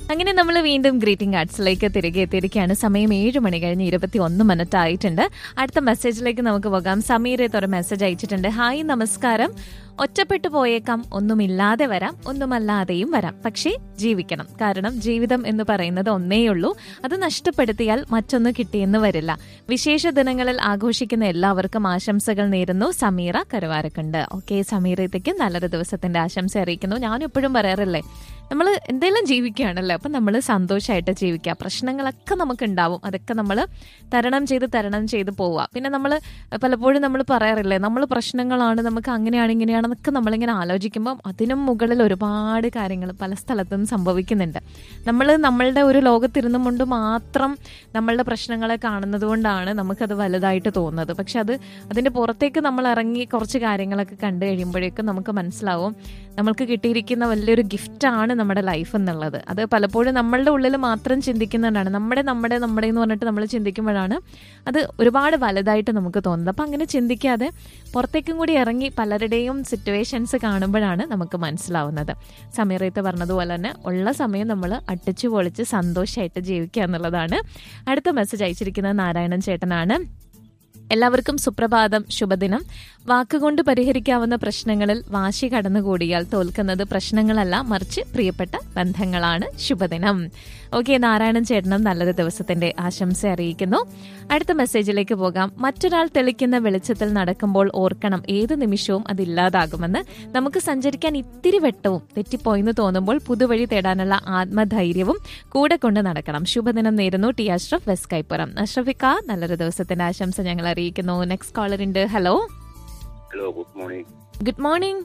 അങ്ങനെ നമ്മൾ വീണ്ടും ഗ്രീറ്റിംഗ് കാർഡ്സിലേക്ക് തിരികെ എത്തിയിരിക്കുകയാണ് സമയം ഏഴ് മണി കഴിഞ്ഞ് ഇരുപത്തി ഒന്ന് മിനിറ്റ് ആയിട്ടുണ്ട് അടുത്ത മെസ്സേജിലേക്ക് നമുക്ക് പോകാം സമീരത്ത് ഒരു മെസ്സേജ് അയച്ചിട്ടുണ്ട് ഹായ് നമസ്കാരം ഒറ്റപ്പെട്ടു പോയേക്കാം ഒന്നുമില്ലാതെ വരാം ഒന്നുമല്ലാതെയും വരാം പക്ഷേ ജീവിക്കണം കാരണം ജീവിതം എന്ന് പറയുന്നത് ഒന്നേയുള്ളൂ അത് നഷ്ടപ്പെടുത്തിയാൽ മറ്റൊന്ന് കിട്ടിയെന്ന് വരില്ല വിശേഷ ദിനങ്ങളിൽ ആഘോഷിക്കുന്ന എല്ലാവർക്കും ആശംസകൾ നേരുന്നു സമീറ കരുവാരക്കുണ്ട് ഓക്കെ സമീറത്തേക്ക് നല്ലൊരു ദിവസത്തിന്റെ ആശംസ അറിയിക്കുന്നു ഞാൻ എപ്പോഴും പറയാറില്ലേ നമ്മൾ എന്തെങ്കിലും ജീവിക്കുകയാണല്ലോ അപ്പം നമ്മൾ സന്തോഷമായിട്ട് ജീവിക്കുക പ്രശ്നങ്ങളൊക്കെ നമുക്ക് ഉണ്ടാവും അതൊക്കെ നമ്മൾ തരണം ചെയ്ത് തരണം ചെയ്ത് പോവുക പിന്നെ നമ്മൾ പലപ്പോഴും നമ്മൾ പറയാറില്ലേ നമ്മൾ പ്രശ്നങ്ങളാണ് നമുക്ക് അങ്ങനെയാണ് ഇങ്ങനെയാണെന്നൊക്കെ നമ്മളിങ്ങനെ ആലോചിക്കുമ്പോൾ അതിനും മുകളിൽ ഒരുപാട് കാര്യങ്ങൾ പല സ്ഥലത്തും സംഭവിക്കുന്നുണ്ട് നമ്മൾ നമ്മളുടെ ഒരു ലോകത്തിരുന്നും കൊണ്ട് മാത്രം നമ്മളുടെ പ്രശ്നങ്ങളെ കാണുന്നത് കൊണ്ടാണ് നമുക്കത് വലുതായിട്ട് തോന്നുന്നത് പക്ഷെ അത് അതിൻ്റെ പുറത്തേക്ക് നമ്മൾ ഇറങ്ങി കുറച്ച് കാര്യങ്ങളൊക്കെ കണ്ടു കഴിയുമ്പോഴേക്കും നമുക്ക് മനസ്സിലാവും നമ്മൾക്ക് കിട്ടിയിരിക്കുന്ന വലിയൊരു ഗിഫ്റ്റാണ് നമ്മുടെ ലൈഫ് എന്നുള്ളത് അത് പലപ്പോഴും നമ്മളുടെ ഉള്ളിൽ മാത്രം ചിന്തിക്കുന്നതാണ് നമ്മുടെ നമ്മുടെ നമ്മുടെ എന്ന് പറഞ്ഞിട്ട് നമ്മൾ ചിന്തിക്കുമ്പോഴാണ് അത് ഒരുപാട് വലുതായിട്ട് നമുക്ക് തോന്നുന്നത് അപ്പം അങ്ങനെ ചിന്തിക്കാതെ പുറത്തേക്കും കൂടി ഇറങ്ങി പലരുടെയും സിറ്റുവേഷൻസ് കാണുമ്പോഴാണ് നമുക്ക് മനസ്സിലാവുന്നത് സമീറത്ത് പറഞ്ഞതുപോലെ തന്നെ ഉള്ള സമയം നമ്മൾ അട്ടിച്ചു പൊളിച്ച് സന്തോഷമായിട്ട് ജീവിക്കുക എന്നുള്ളതാണ് അടുത്ത മെസ്സേജ് അയച്ചിരിക്കുന്നത് നാരായണൻ ചേട്ടനാണ് എല്ലാവർക്കും സുപ്രഭാതം ശുഭദിനം വാക്കുകൊണ്ട് പരിഹരിക്കാവുന്ന പ്രശ്നങ്ങളിൽ വാശി കടന്നുകൂടിയാൽ തോൽക്കുന്നത് പ്രശ്നങ്ങളല്ല മറിച്ച് പ്രിയപ്പെട്ട ബന്ധങ്ങളാണ് ശുഭദിനം ഓക്കെ നാരായണൻ ചേട്ടനും നല്ലൊരു ദിവസത്തിന്റെ ആശംസ അറിയിക്കുന്നു അടുത്ത മെസ്സേജിലേക്ക് പോകാം മറ്റൊരാൾ തെളിക്കുന്ന വെളിച്ചത്തിൽ നടക്കുമ്പോൾ ഓർക്കണം ഏത് നിമിഷവും അതില്ലാതാകുമെന്ന് നമുക്ക് സഞ്ചരിക്കാൻ ഇത്തിരി വെട്ടവും തെറ്റിപ്പോയെന്ന് തോന്നുമ്പോൾ പുതുവഴി തേടാനുള്ള ആത്മധൈര്യവും കൂടെ കൊണ്ട് നടക്കണം ശുഭദിനം നേരുന്നു ടി അഷ്റഫ് വെസ്റ്റ് കൈപ്പുറം അഷ്റഫിക്ക നല്ലൊരു ദിവസത്തിന്റെ ആശംസ ഞങ്ങൾ അറിയിക്കുന്നു നെക്സ്റ്റ് കോളർ ഉണ്ട് hello hello good morning good morning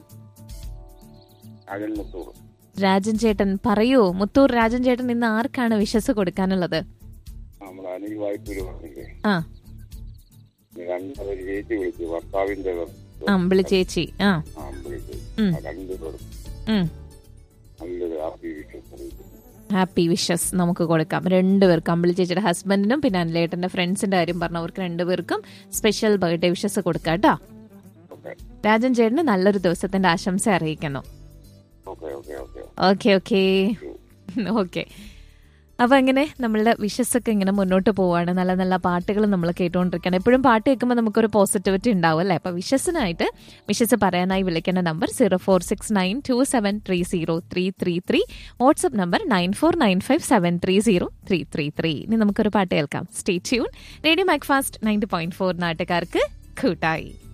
അകൻ മുത്തൂർ രാജൻ ചേട്ടൻ പറയൂ മുത്തൂർ രാജൻ ചേട്ടൻ ഇന്ന് ആർക്കാണ് വിശ്വസ് കൊടുക്കാനുള്ളത് നമ്മൾ അനിൽ വായ്പൂര് പറഞ്ഞില്ലേ ആ രണ്ടൊരു ചേച്ചി വിളിച്ചു ഭർത്താവിന്റെ അമ്പിളി ചേച്ചി ആ ആ വിളിച്ചു ഉം. ആ രണ്ടുപേരും ഉം നല്ലൊരു ഹാപ്പി വിഷയം അറിയിച്ചു ഹാപ്പി വിഷസ് നമുക്ക് കൊടുക്കാം രണ്ടുപേർക്കും അമ്പിളി ചേച്ചിയുടെ ഹസ്ബൻഡിനും പിന്നെ അനിലേട്ടന്റെ ഫ്രണ്ട്സിന്റെ കാര്യം പറഞ്ഞവർക്ക് രണ്ടുപേർക്കും സ്പെഷ്യൽ ബർത്ത്ഡേ വിഷസ് കൊടുക്കാം കേട്ടോ ഓക്കെ രാജൻ ചേട്ടന് നല്ലൊരു ദിവസത്തിന്റെ ആശംസ അറിയിക്കുന്നു okay okay okay okay okay okay അപ്പൊ അങ്ങനെ നമ്മളുടെ വിഷസ് ഒക്കെ ഇങ്ങനെ മുന്നോട്ട് പോവാണ് നല്ല നല്ല പാട്ടുകൾ നമ്മൾ കേട്ടുകൊണ്ടിരിക്കുകയാണ് എപ്പോഴും പാട്ട് കേൾക്കുമ്പോൾ നമുക്കൊരു പോസിറ്റിവിറ്റി ഉണ്ടാവും അല്ലേ അപ്പൊ വിഷസിനായിട്ട് വിഷസ് പറയാനായി വിളിക്കേണ്ട number zero four six nine two seven three zero three three three WhatsApp number nine four nine five seven three zero three three three ഇനി നമുക്കൊരു പാട്ട് കേൾക്കാം stay tune radio Macfast ninety point four നാട്ടുകാർക്ക് കൂട്ടായി